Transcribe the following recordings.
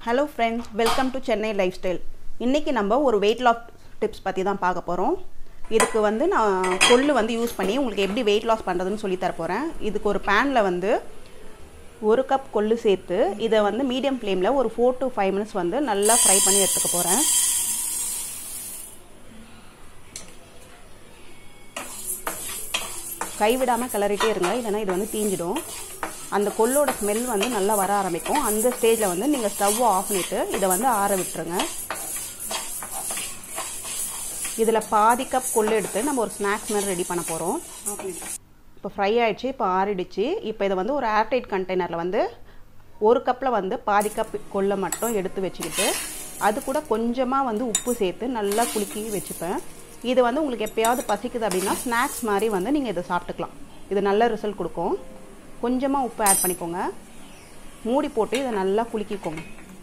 hello friends welcome to Chennai lifestyle இன்றைக்கி நம்ம ஒரு வெயிட் லாஸ் டிப்ஸ் பற்றி தான் பார்க்க போகிறோம் இதுக்கு வந்து நான் கொள்ளு வந்து யூஸ் பண்ணி உங்களுக்கு எப்படி வெயிட் லாஸ் பண்ணுறதுன்னு சொல்லி தர போகிறேன் இதுக்கு ஒரு பேனில் வந்து ஒரு கப் கொள்ளு சேர்த்து இதை வந்து மீடியம் ஃப்ளேமில் ஒரு ஃபோர் டு ஃபைவ் மினிட்ஸ் வந்து நல்லா ஃப்ரை பண்ணி எடுத்துக்க போகிறேன் கைவிடாமல் கிளறிட்டே இருங்க இல்லைனா இது வந்து தீஞ்சிடும் அந்த கொள்ளோட ஸ்மெல் வந்து நல்லா வர ஆரம்பிக்கும் அந்த ஸ்டேஜில் வந்து நீங்கள் ஸ்டவ்வை ஆஃப் பண்ணிவிட்டு இதை வந்து ஆற விட்டுருங்க இதில் பாதி கப் கொள்ளு எடுத்து நம்ம ஒரு ஸ்நாக்ஸ் மாதிரி ரெடி பண்ண போகிறோம் இப்போ ஃப்ரை ஆகிடுச்சு இப்போ ஆறிடுச்சு இப்போ இதை வந்து ஒரு ஏர்டைட் கண்டெய்னரில் வந்து ஒரு கப்பில் வந்து பாதி கப் கொள்ளை மட்டும் எடுத்து வச்சுக்கிட்டு அது கூட கொஞ்சமாக வந்து உப்பு சேர்த்து நல்லா குலுக்கி வச்சுப்பேன் இது வந்து உங்களுக்கு எப்பயாவது பசிக்குது அப்படின்னா ஸ்நாக்ஸ் மாதிரி வந்து நீங்கள் இதை சாப்பிட்டுக்கலாம் இது நல்ல ரிசல்ட் கொடுக்கும் கொஞ்சமாக உப்பு ஆட் பண்ணிக்கோங்க மூடி போட்டு இதை நல்லா குலுக்கிக்கோங்க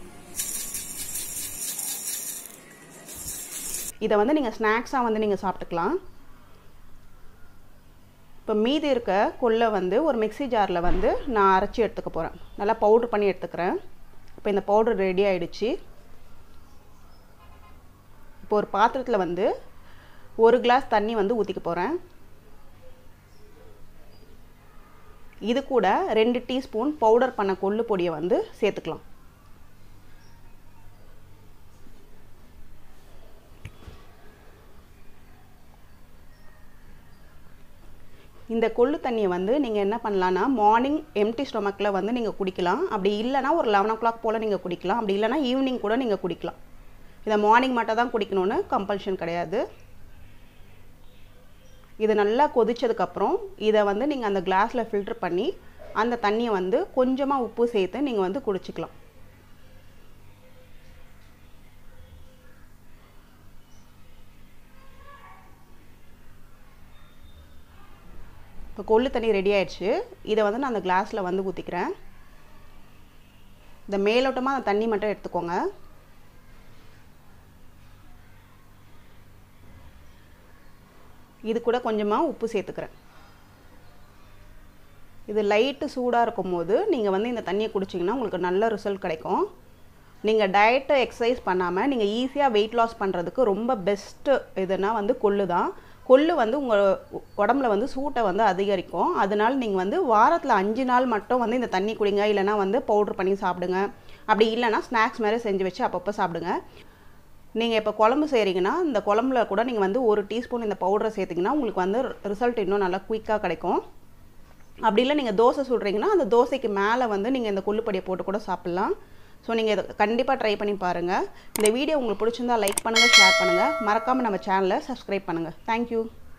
இதை வந்து நீங்கள் ஸ்நாக்ஸாக வந்து நீங்கள் சாப்பிட்டுக்கலாம் இப்போ மீதி இருக்க கொள்ளை வந்து ஒரு மிக்சி ஜாரில் வந்து நான் அரைச்சி எடுத்துக்க போகிறேன் நல்லா பவுட்ரு பண்ணி எடுத்துக்கிறேன் இப்போ இந்த பவுட்ரு ரெடி ஆகிடுச்சு இப்போ ஒரு பாத்திரத்தில் வந்து ஒரு கிளாஸ் தண்ணி வந்து ஊற்றிக்க போகிறேன் இது கூட ரெண்டு டீஸ்பூன் பவுடர் பண்ண கொள்ளு பொடியை வந்து சேர்த்துக்கலாம் இந்த கொள்ளு தண்ணியை வந்து நீங்கள் என்ன பண்ணலான்னா மார்னிங் எம்டி ஸ்டொமக்கில் வந்து நீங்கள் குடிக்கலாம் அப்படி இல்லைனா ஒரு லெவன் ஓ கிளாக் போல் நீங்கள் குடிக்கலாம் அப்படி இல்லைனா ஈவினிங் கூட நீங்கள் குடிக்கலாம் இதை மார்னிங் மட்டும் தான் குடிக்கணும்னு கம்பல்ஷன் கிடையாது இது நல்லா கொதிச்சதுக்கப்புறம் இதை வந்து நீங்கள் அந்த கிளாஸில் ஃபில்ட்ரு பண்ணி அந்த தண்ணியை வந்து கொஞ்சமாக உப்பு சேர்த்து நீங்கள் வந்து குடிச்சிக்கலாம் இப்போ கொள்ளு தண்ணி ரெடி ஆயிடுச்சு இதை வந்து நான் அந்த கிளாஸில் வந்து ஊற்றிக்கிறேன் இந்த மேலோட்டமாக அந்த தண்ணி மட்டும் எடுத்துக்கோங்க இது கூட கொஞ்சமாக உப்பு சேர்த்துக்கிறேன் இது லைட்டு சூடாக இருக்கும் போது நீங்கள் வந்து இந்த தண்ணியை குடிச்சிங்கன்னா உங்களுக்கு நல்ல ரிசல்ட் கிடைக்கும் நீங்கள் டயட்டு எக்ஸசைஸ் பண்ணாமல் நீங்கள் ஈஸியாக வெயிட் லாஸ் பண்ணுறதுக்கு ரொம்ப பெஸ்ட்டு இதுனா வந்து கொள்ளு தான் கொள்ளு வந்து உங்கள் உடம்புல வந்து சூட்டை வந்து அதிகரிக்கும் அதனால நீங்கள் வந்து வாரத்தில் அஞ்சு நாள் மட்டும் வந்து இந்த தண்ணி குடிங்க இல்லைனா வந்து பவுட்ரு பண்ணி சாப்பிடுங்க அப்படி இல்லைனா ஸ்நாக்ஸ் மாதிரி செஞ்சு வச்சு அப்பப்போ சாப்பிடுங்க நீங்கள் இப்போ குழம்பு செய்கிறீங்கன்னா இந்த குழம்புல கூட நீங்கள் வந்து ஒரு டீஸ்பூன் இந்த பவுடரை சேர்த்திங்கன்னா உங்களுக்கு வந்து ரிசல்ட் இன்னும் நல்லா குயிக்காக கிடைக்கும் அப்படி இல்லை நீங்கள் தோசை சுடுறீங்கன்னா அந்த தோசைக்கு மேலே வந்து நீங்கள் இந்த கொள்ளுப்படியை போட்டு கூட சாப்பிட்லாம் ஸோ நீங்கள் இதை கண்டிப்பாக ட்ரை பண்ணி பாருங்கள் இந்த வீடியோ உங்களுக்கு பிடிச்சிருந்தா லைக் பண்ணுங்கள் ஷேர் பண்ணுங்கள் மறக்காமல் நம்ம சேனலை சப்ஸ்கிரைப் பண்ணுங்கள் தேங்க்யூ